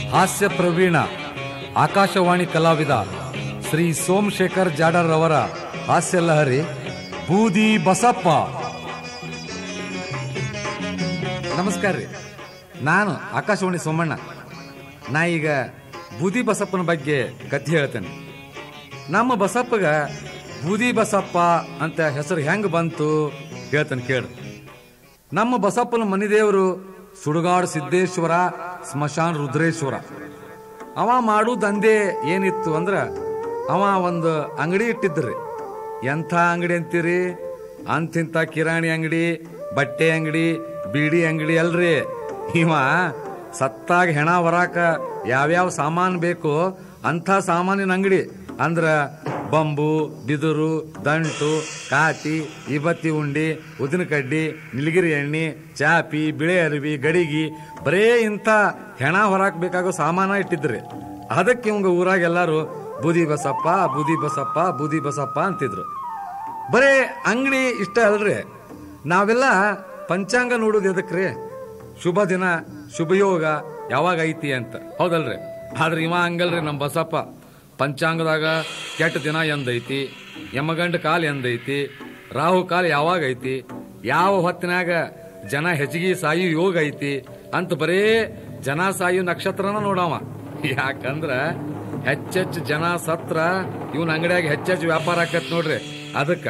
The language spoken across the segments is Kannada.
ಹಾಸ್ಯ ಪ್ರವೀಣ ಆಕಾಶವಾಣಿ ಕಲಾವಿದ ಶ್ರೀ ಸೋಮಶೇಖರ್ ಜಾಡರ್ ಅವರ ಹಾಸ್ಯ ಲಹರಿ ಬೂದಿ ಬಸಪ್ಪ ನಮಸ್ಕಾರ ರೀ ನಾನು ಆಕಾಶವಾಣಿ ಸೋಮಣ್ಣ ನಾ ಈಗ ಬೂದಿ ಬಸಪ್ಪನ ಬಗ್ಗೆ ಕಥೆ ಹೇಳ್ತೇನೆ ನಮ್ಮ ಬಸಪ್ಪಗ ಬೂದಿ ಬಸಪ್ಪ ಅಂತ ಹೆಸರು ಹೆಂಗ್ ಬಂತು ಹೇಳ್ತೇನೆ ಕೇಳು ನಮ್ಮ ಬಸಪ್ಪನ ಮನಿದೇವರು ಸುಡುಗಾಡು ಸಿದ್ದೇಶ್ವರ ಸ್ಮಶಾನ ರುದ್ರೇಶ್ವರ ಅವ ಮಾಡೋ ದಂಧೆ ಏನಿತ್ತು ಅಂದ್ರ ಅವ ಒಂದು ಅಂಗಡಿ ಇಟ್ಟಿದ್ರಿ ಎಂಥ ಅಂಗಡಿ ಅಂತೀರಿ ಅಂತಿಂತ ಕಿರಾಣಿ ಅಂಗಡಿ ಬಟ್ಟೆ ಅಂಗಡಿ ಬೀಡಿ ಅಂಗಡಿ ಅಲ್ರಿ ಇವ ಸತ್ತಾಗ ಹೆಣ ಹೊರಾಕ ಯಾವ್ಯಾವ ಸಾಮಾನು ಬೇಕೋ ಅಂಥ ಸಾಮಾನಿನ ಅಂಗಡಿ ಅಂದ್ರ ಬಂಬು ಬಿದಿರು ದಂಟು ಕಾಟಿ ಇಬತ್ತಿ ಉಂಡಿ ಉದಿನ ಕಡ್ಡಿ ನಿಲಗಿರಿ ಎಣ್ಣೆ ಚಾಪಿ ಬಿಳೆ ಅರಿವಿ ಗಡಿಗಿ ಬರೇ ಇಂಥ ಹೆಣ ಹೊರಾಕ್ ಬೇಕಾಗೋ ಸಾಮಾನ ಇಟ್ಟಿದ್ರಿ ಅದಕ್ಕೆ ಇವಂಗ ಊರಾಗ ಎಲ್ಲಾರು ಬೂದಿ ಬಸಪ್ಪ ಬೂದಿ ಬಸಪ್ಪ ಬೂದಿ ಬಸಪ್ಪ ಅಂತಿದ್ರು ಬರೇ ಅಂಗಡಿ ಇಷ್ಟ ಅಲ್ರಿ ನಾವೆಲ್ಲ ಪಂಚಾಂಗ ನೋಡೋದು ಎದಕ್ರಿ ಶುಭ ದಿನ ಶುಭಯೋಗ ಯಾವಾಗ ಐತಿ ಅಂತ ಹೌದಲ್ರಿ ಆದ್ರೆ ಇವ ಹಂಗಲ್ರಿ ನಮ್ಮ ಬಸಪ್ಪ ಪಂಚಾಂಗದಾಗ ಕೆಟ್ಟ ದಿನ ಎಂದೈತಿ ಯಮಗಂಡ ಕಾಲ ಎಂದೈತಿ ರಾಹು ಕಾಲ ಯಾವಾಗ ಐತಿ ಯಾವ ಹೊತ್ತಿನಾಗ ಜನ ಹೆಚ್ಚಿಗೆ ಸಾಯು ಯೋಗ ಐತಿ ಅಂತ ಬರೇ ಜನ ಸಾಯು ನಕ್ಷತ್ರನ ನೋಡವ ಯಾಕಂದ್ರ ಹೆಚ್ಚೆಚ್ಚು ಜನ ಸತ್ರ ಇವನ್ ಅಂಗಡಿಯಾಗ ಹೆಚ್ಚೆಚ್ಚು ವ್ಯಾಪಾರ ಆಕತ್ ನೋಡ್ರಿ ಅದಕ್ಕ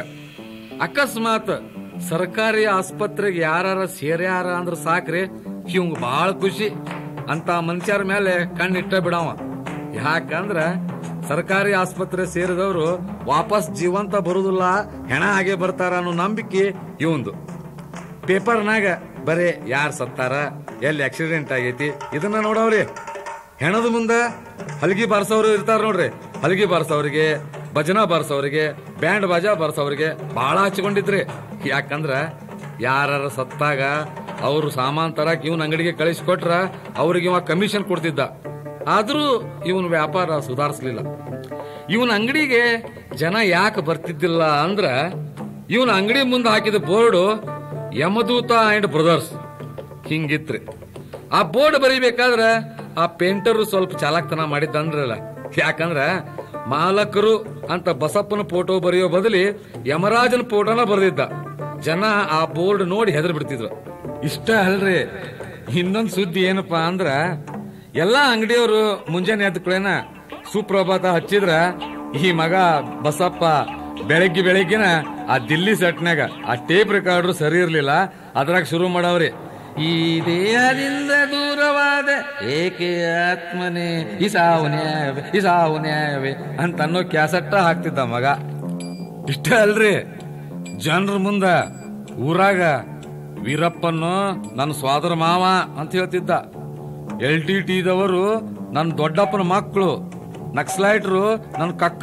ಅಕಸ್ಮಾತ್ ಸರ್ಕಾರಿ ಆಸ್ಪತ್ರೆಗೆ ಯಾರ ಸೇರ್ಯಾರ ಅಂದ್ರ ಸಾಕ್ರಿ ಇವಂಗ ಬಾಳ ಖುಷಿ ಅಂತ ಮನುಷ್ಯರ ಮೇಲೆ ಕಣ್ಣಿಟ್ಟ ಬಿಡವ ಯಾಕಂದ್ರ ಸರ್ಕಾರಿ ಆಸ್ಪತ್ರೆ ಸೇರಿದವರು ವಾಪಸ್ ಜೀವಂತ ಬರುದಿಲ್ಲ ಹೆಣ ಹಾಗೆ ಬರ್ತಾರ ಅನ್ನೋ ನಂಬಿಕೆ ಇವಂದು ಪೇಪರ್ನಾಗ ಬರೇ ಯಾರ್ ಸತ್ತಾರ ಎಲ್ಲಿ ಆಕ್ಸಿಡೆಂಟ್ ಆಗೈತಿ ಇದನ್ನ ನೋಡವ್ರಿ ಹೆಣದ ಮುಂದ ಹಲಗಿ ಬಾರ್ಸೋರು ಇರ್ತಾರ ನೋಡ್ರಿ ಹಲಗಿ ಬಾರ್ಸೋರಿಗೆ ಭಜನಾ ಬಾರ್ಸೋರಿಗೆ ಬ್ಯಾಂಡ್ ಬಾಜಾ ಬಾರ್ಸೋರಿಗೆ ಬಹಳ ಹಚ್ಕೊಂಡಿದ್ರಿ ಯಾಕಂದ್ರ ಯಾರ ಸತ್ತಾಗ ಅವ್ರು ಸಾಮಾನ್ ತರಕ್ ಇವನ್ ಅಂಗಡಿಗೆ ಕಳಿಸ್ಕೊಟ್ರ ಅವ್ರಿಗೆ ಇವ ಕಮಿಷನ್ ಕೊಡ್ತಿದ್ದ ಆದ್ರೂ ಇವನ್ ವ್ಯಾಪಾರ ಸುಧಾರಿಸ್ಲಿಲ್ಲ ಇವನ್ ಅಂಗಡಿಗೆ ಜನ ಯಾಕೆ ಬರ್ತಿದ್ದಿಲ್ಲ ಅಂದ್ರ ಇವನ್ ಅಂಗಡಿ ಮುಂದೆ ಹಾಕಿದ ಬೋರ್ಡು ಯಮದೂತ ಅಂಡ್ ಬ್ರದರ್ಸ್ ಹಿಂಗಿತ್ರಿ ಆ ಬೋರ್ಡ್ ಬರೀಬೇಕಾದ್ರ ಆ ಪೇಂಟರ್ ಸ್ವಲ್ಪ ಚಾಲಾಕ್ತನ ಮಾಡಿದ್ದಂದ್ರಲ್ಲ ಯಾಕಂದ್ರ ಮಾಲಕರು ಅಂತ ಬಸಪ್ಪನ ಫೋಟೋ ಬರೆಯೋ ಬದಲಿ ಯಮರಾಜನ ಫೋಟೋನ ಬರೆದಿದ್ದ ಜನ ಆ ಬೋರ್ಡ್ ನೋಡಿ ಹೆದರ್ ಬಿಡ್ತಿದ್ರು ಇಷ್ಟ ಅಲ್ರಿ ಇನ್ನೊಂದ್ ಸುದ್ದಿ ಏನಪ್ಪಾ ಅಂದ್ರ ಎಲ್ಲಾ ಅಂಗಡಿಯವರು ಮುಂಜಾನೆ ಎದ್ದ ಕೂಡೇನ ಸುಪ್ರಭಾತ ಹಚ್ಚಿದ್ರ ಈ ಮಗ ಬಸಪ್ಪ ಬೆಳಗ್ಗೆ ಬೆಳಗ್ಗಿನ ಆ ದಿಲ್ಲಿ ಸೆಟ್ನಾಗ ಆ ಟೇಪ್ ರೆಕಾರ್ಡ್ರು ಸರಿ ಇರ್ಲಿಲ್ಲ ಅದ್ರಾಗ ಶುರು ಮಾಡವ್ರಿ ಈ ದೇಹದಿಂದ ದೂರವಾದ ಏಕೆ ಆತ್ಮನೇ ಈ ಸಾವು ನ್ಯಾಯವೇ ಈ ಸಾವು ನ್ಯಾಯವೇ ಅಂತ ಅನ್ನೋ ಕ್ಯಾಸೆಟ್ಟ ಹಾಕ್ತಿದ್ದ ಮಗ ಇಷ್ಟ ಅಲ್ರಿ ಜನರ ಮುಂದ ಊರಾಗ ವೀರಪ್ಪನ್ನು ನನ್ನ ಸ್ವಾದರ ಮಾವ ಅಂತ ಹೇಳ್ತಿದ್ದ ಎಲ್ ಟಿ ಟಿದವರು ನನ್ನ ದೊಡ್ಡಪ್ಪನ ಮಕ್ಕಳು ನಕ್ಸಲೈಟ್ರು ನನ್ನ ಕಕ್ಕ